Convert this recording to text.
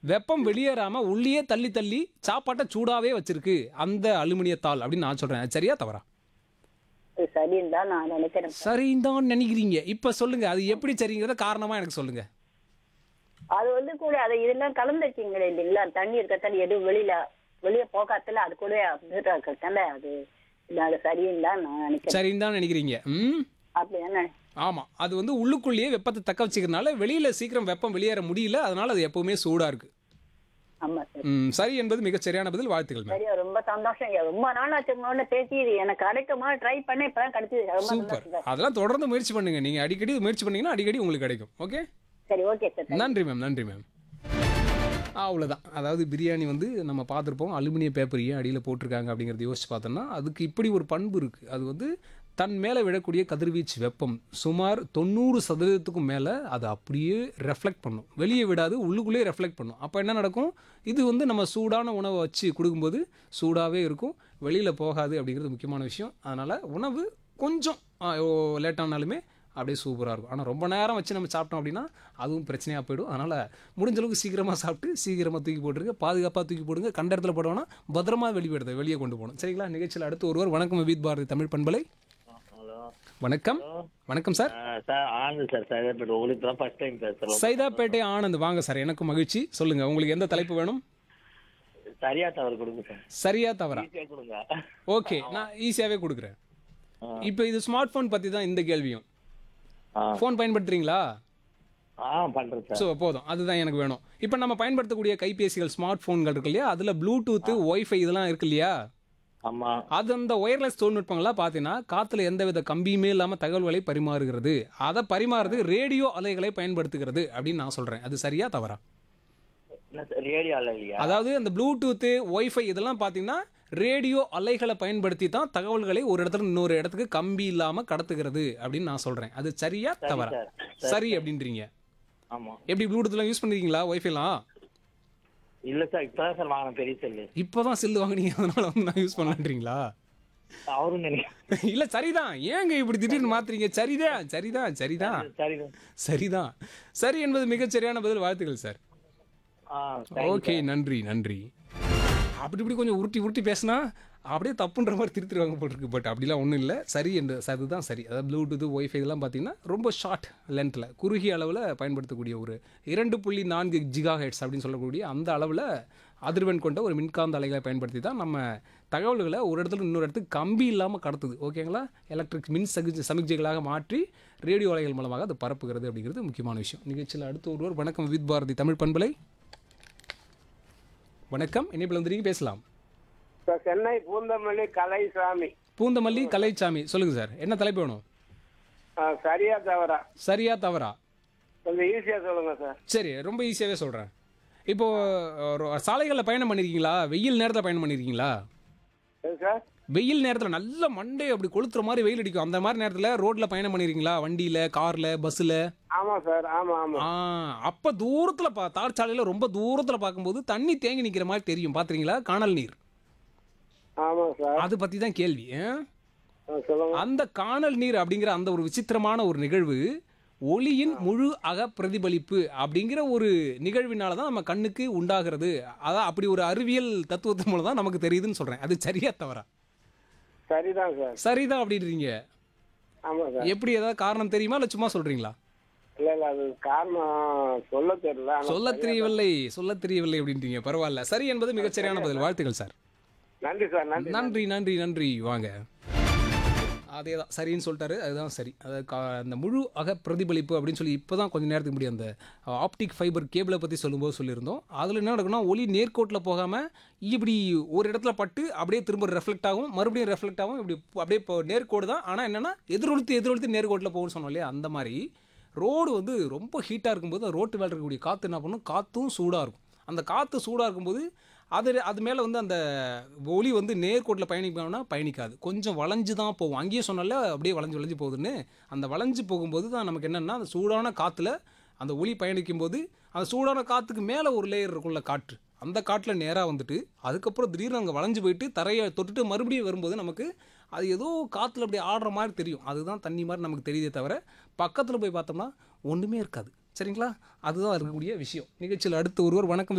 வெப்பம் வெளியேறாம உள்ளேயே தள்ளி தள்ளி சாப்பாட்டை சூடாவே வச்சிருக்கு அந்த அலுமினிய தாள் அப்படின்னு நான் சொல்றேன் அது சரியா தவறா அது சரின்னு தான் நான் நினைக்கிறேன் சரின்னு தான் நினைக்கிறீங்க இப்ப சொல்லுங்க அது எப்படி சரிங்கிறத காரணமா எனக்கு சொல்லுங்க அது வந்து கூட அதை இதெல்லாம் கலந்துருக்கீங்களே இல்லைங்களா தண்ணி இருக்க தண்ணி எதுவும் வெளியில வெளியே போகாத்துல அது கூட இருக்கல அது இல்ல, அது சரின்னு தான் நான் நினைக்கிறேன் சரின்னு தான் நினைக்கிறீங்க ம் அப்படிதானே ஆமா அது வந்து உள்ளுக்குள்ளேயே வெப்பத்தை தக்க வச்சுக்கிறதுனால வெளியில சீக்கிரம் வெப்பம் வெளியேற முடியல அதனால அது எப்பவுமே சூடா இருக்கு ஆமா சார் ம், சரி என்பது மிகச் சரியான பதில் வாழ்த்துக்கள் மேம் சரியா ரொம்ப சந்தோஷம் ஐயா. ரொம்ப நாள் ஆச்சு உங்களோட பேசி இது எனக்கு கிடைக்குமா ட்ரை பண்ண இப்பதான் கிடைச்சது ரொம்ப சூப்பர் சந்தோஷம் சார் அதெல்லாம் தொடர்ந்து முயற்சி பண்ணுங்க நீங்க அடிக்கடி முயற்சி பண்ணீங்கன்னா அடிக்கடி உங்களுக்கு கிடைக்கும் ஓகே சரி ஓகே சார் நன்றி மேம் நன்றி மேம் அவ்வளோதான் அதாவது பிரியாணி வந்து நம்ம பார்த்துருப்போம் அலுமினிய பேப்பர் ஏன் அடியில் போட்டிருக்காங்க அப்படிங்கிறத யோசிச்சு பார்த்தோம்னா அதுக்கு இப்படி ஒரு பண்பு இருக்குது அது வந்து தன் மேலே விழக்கூடிய கதிர்வீச்சு வெப்பம் சுமார் தொண்ணூறு சதவீதத்துக்கும் மேலே அது அப்படியே ரெஃப்ளெக்ட் பண்ணும் வெளியே விடாது உள்ளுக்குள்ளேயே ரெஃப்ளெக்ட் பண்ணும் அப்போ என்ன நடக்கும் இது வந்து நம்ம சூடான உணவை வச்சு கொடுக்கும்போது சூடாகவே இருக்கும் வெளியில் போகாது அப்படிங்கிறது முக்கியமான விஷயம் அதனால் உணவு கொஞ்சம் லேட்டானாலுமே அப்படியே சூப்பராக இருக்கும் ஆனால் ரொம்ப நேரம் வச்சு நம்ம சாப்பிட்டோம் அப்படின்னா அதுவும் பிரச்சனையாக போயிடும் அதனால் முடிஞ்ச அளவுக்கு சீக்கிரமாக சாப்பிட்டு சீக்கிரமாக தூக்கி போட்டுருங்க பாதுகாப்பாக தூக்கி போடுங்க கண்ட இடத்துல போடுவோம்னா பத்திரமா வெளியிடுறது வெளியே கொண்டு போகணும் சரிங்களா நிகழ்ச்சியில் அடுத்து ஒருவர் வணக்கம் வித் பாரதி தமிழ் பண்பலை ஹலோ வணக்கம் வணக்கம் sir sir Anand sir Saidapet உங்களுக்கு தான் ஃபர்ஸ்ட் டைம் பேசுகிறோம் சைதாப்பேட்டை ஆனந்த் வாங்க சார் எனக்கு மகிழ்ச்சி சொல்லுங்கள் உங்களுக்கு எந்த தலைப்பு வேணும் சரியா தவறு கொடுங்க சார் சரியா தவறா ஈஸியாக கொடுங்க ஓகே நான் ஈஸியாகவே கொடுக்குறேன் ஆ. இப்போ இது ஸ்மார்ட் ஃபோன் பற்றி தான் இந்த கேள்வியும் ஆ ஃபோன் பயன்படுத்துறீங்களா ஆ பண்ணுறேன் சார் ஸோ போதும் அதுதான் எனக்கு வேணும் இப்போ நம்ம பயன்படுத்தக்கூடிய கைபேசிகள் ஸ்மார்ட் ஃபோன்கள் இருக்கு இல்லையா அதில் ப்ளூடூத்து ஒய்ஃபை இதெல்லாம் இருக்கு இல்லையா ஆமாம் அது அந்த ஒயர்லெஸ் தொழில்நுட்பங்கள்லாம் பார்த்தீங்கன்னா காற்றுல எந்தவித கம்பியுமே இல்லாமல் தகவல்களை பரிமாறுகிறது அதை பரிமாறுறது ரேடியோ அலைகளை பயன்படுத்துகிறது அப்படின்னு நான் சொல்கிறேன் அது சரியா தவறா என்ன சார் ரேடியோவில் இல்லையா அதாவது அந்த ப்ளூடூத்து ஒய்ஃபை இதெல்லாம் பார்த்தீங்கன்னா ரேடியோ அலைகளை பயன்படுத்தி தான் தகவல்களை ஒரு இடத்துல இன்னொரு இடத்துக்கு கம்பி இல்லாமல் கடத்துகிறது அப்படின்னு நான் சொல்கிறேன் அது சரியா தவறா சார். சரி அப்படின்றீங்க ஆமாம் எப்படி ப்ளூடூத்லாம் யூஸ் பண்ணிருக்கீங்களா ஒய்ஃபைலாம் இல்லை சார் இப்போ தான் சார் வாங்கின பெரிய செல்லு இப்போதான் செல்லு வாங்குனீங்க அதனால வந்து நான் யூஸ் பண்ணலான்றீங்களா அவரும் நினைக்கிறேன் இல்ல சரிதான் ஏங்க இப்படி திடீர்னு மாத்துறீங்க சரிதான் சரிதான் சரிதான் சரி சரிதான் சரி என்பது மிகச் சரியான பதில் வாழ்த்துக்கள் சார் ஆ ஓகே நன்றி நன்றி அப்படி இப்படி கொஞ்சம் உருட்டி உருட்டி பேசினா அப்படியே தப்புன்ற மாதிரி திருத்திடுவாங்க போட்டிருக்கு பட் அப்படிலாம் ஒன்றும் இல்லை சரி என்று அதுதான் சரி அதாவது ப்ளூடூத் ஒய்ஃபை இதெல்லாம் பார்த்தீங்கன்னா ரொம்ப ஷார்ட் லென்த்தில் குறுகிய அளவில் பயன்படுத்தக்கூடிய ஒரு இரண்டு புள்ளி நான்கு ஜிகா ஹெட்ஸ் அப்படின்னு சொல்லக்கூடிய அந்த அளவில் அதிர்வெண் கொண்ட ஒரு மின்காந்த அலைகளை பயன்படுத்தி தான் நம்ம தகவல்களை ஒரு இடத்துல இன்னொரு இடத்துக்கு கம்பி இல்லாமல் கடத்துது ஓகேங்களா எலக்ட்ரிக் மின் சகி சமிக்ஜைகளாக மாற்றி ரேடியோ அலைகள் மூலமாக அது பரப்புகிறது அப்படிங்கிறது முக்கியமான விஷயம் நிகழ்ச்சியில் அடுத்து ஒருவர் வணக்கம் வித் பாரதி தமிழ் பண்பலை வணக்கம் இணைப்பில் வந்துருக்கீங்க பேசலாம் சார் சென்னை பூந்தமல்லி கலைசாமி பூந்தமல்லி கலைச்சாமி சொல்லுங்க சார் என்ன தலைப்பு வேணும் ஆ, சரியா தவறா சரியா தவறா கொஞ்சம் ஈஸியா சொல்லுங்க சார் சரி ரொம்ப ஈஸியாகவே சொல்கிறேன் இப்போ ஒரு சாலைகளில் பயணம் பண்ணியிருக்கீங்களா வெயில் நேரத்தில் பயணம் பண்ணியிருக்கீங்களா எது சார் வெயில் நேரத்தில் நல்ல மண்டே அப்படி கொளுத்துற மாதிரி வெயில் அடிக்கும் அந்த மாதிரி நேரத்தில் ரோட்டில் பயணம் பண்ணியிருக்கீங்களா வண்டியில் காரில் பஸ்ஸில் ஆமா சார் ஆமா ஆமா ஆ அப்போ தூரத்தில் பா தார் சாலையில் ரொம்ப தூரத்தில் பார்க்கும்போது தண்ணி தேங்கி நிற்கிற மாதிரி தெரியும் பார்த்துறீங்களா காணல் நீர் ஆமா சார் அதை பற்றி தான் கேள்வி ஆ? ஆ, சொல்லுங்க அந்த காணல் நீர் அப்படிங்கிற அந்த ஒரு விசித்திரமான ஒரு நிகழ்வு ஒளியின் முழு அக பிரதிபலிப்பு அப்படிங்கிற ஒரு நிகழ்வினால தான் நம்ம கண்ணுக்கு உண்டாகிறது அதான் அப்படி ஒரு அறிவியல் தத்துவத்தின் மூலம் தான் நமக்கு தெரியுதுன்னு சொல்றேன் அது சரியா தவறா சரிதான் சார் சரிதான் அப்படின்றீங்க ஆமா சார் எப்படி ஏதாவது காரணம் தெரியுமா இல்லை சும்மா சொல்றீங்களா இல்ல இல்ல அது காரணம் சொல்ல தெரியல ஆனா சொல்ல தெரியவில்லை சொல்ல தெரியவில்லை அப்படின்றீங்க பரவாயில்ல சரி என்பது மிகச்சரியான பதில் வாழ்த்துக்கள் சார் நன்றி சார் நன்றி நன்றி நன்றி நன்றி வாங்க அதே தான் சரின்னு சொல்லிட்டாரு அதுதான் சரி அதாவது கா அந்த முழு அக பிரதிபலிப்பு அப்படின்னு சொல்லி இப்போ தான் கொஞ்சம் நேரத்துக்கு முன்னாடி அந்த ஆப்டிக் ஃபைபர் கேபிளை பற்றி சொல்லும்போது சொல்லியிருந்தோம் அதில் என்ன நடக்கும்னா ஒளி நேர்கோட்டில் போகாமல் இப்படி ஒரு இடத்துல பட்டு அப்படியே திரும்ப ரெஃப்ளெக்ட் ஆகும் மறுபடியும் ரெஃப்ளெக்ட் ஆகும் இப்படி அப்படியே இப்போ நேர்கோடு தான் ஆனால் என்னென்னா எதிரொலித்து எதிரொலித்து நேர்கோட்டில் போகும்னு சொன்னோம் இல்லையா அந்த மாதிரி ரோடு வந்து ரொம்ப ஹீட்டாக இருக்கும்போது ரோட்டு மேலே இருக்கக்கூடிய காற்று என்ன பண்ணும் காற்றும் சூடாக இருக்கும் அந்த காற்று சூடாக இருக்கும்போது அது அது மேலே வந்து அந்த ஒளி வந்து நேர்கோட்டில் பயணிக்கணும்னா பயணிக்காது கொஞ்சம் வளைஞ்சு தான் போகும் அங்கேயே சொன்னால அப்படியே வளைஞ்சு வளைஞ்சு போகுதுன்னு அந்த வளைஞ்சு போகும்போது தான் நமக்கு என்னென்னா அந்த சூடான காற்றுல அந்த ஒளி பயணிக்கும் போது அந்த சூடான காற்றுக்கு மேலே ஒரு லேயர் இருக்கும்ல காற்று அந்த காட்டில் நேராக வந்துட்டு அதுக்கப்புறம் திடீர்னு அங்கே வளைஞ்சு போயிட்டு தரையை தொட்டுட்டு மறுபடியும் வரும்போது நமக்கு அது ஏதோ காற்றுல அப்படி ஆடுற மாதிரி தெரியும் அதுதான் தண்ணி மாதிரி நமக்கு தெரியுதே தவிர பக்கத்தில் போய் பார்த்தோம்னா ஒன்றுமே இருக்காது சரிங்களா அதுதான் இருக்கக்கூடிய விஷயம் நிகழ்ச்சியில் அடுத்து ஒருவர் வணக்கம்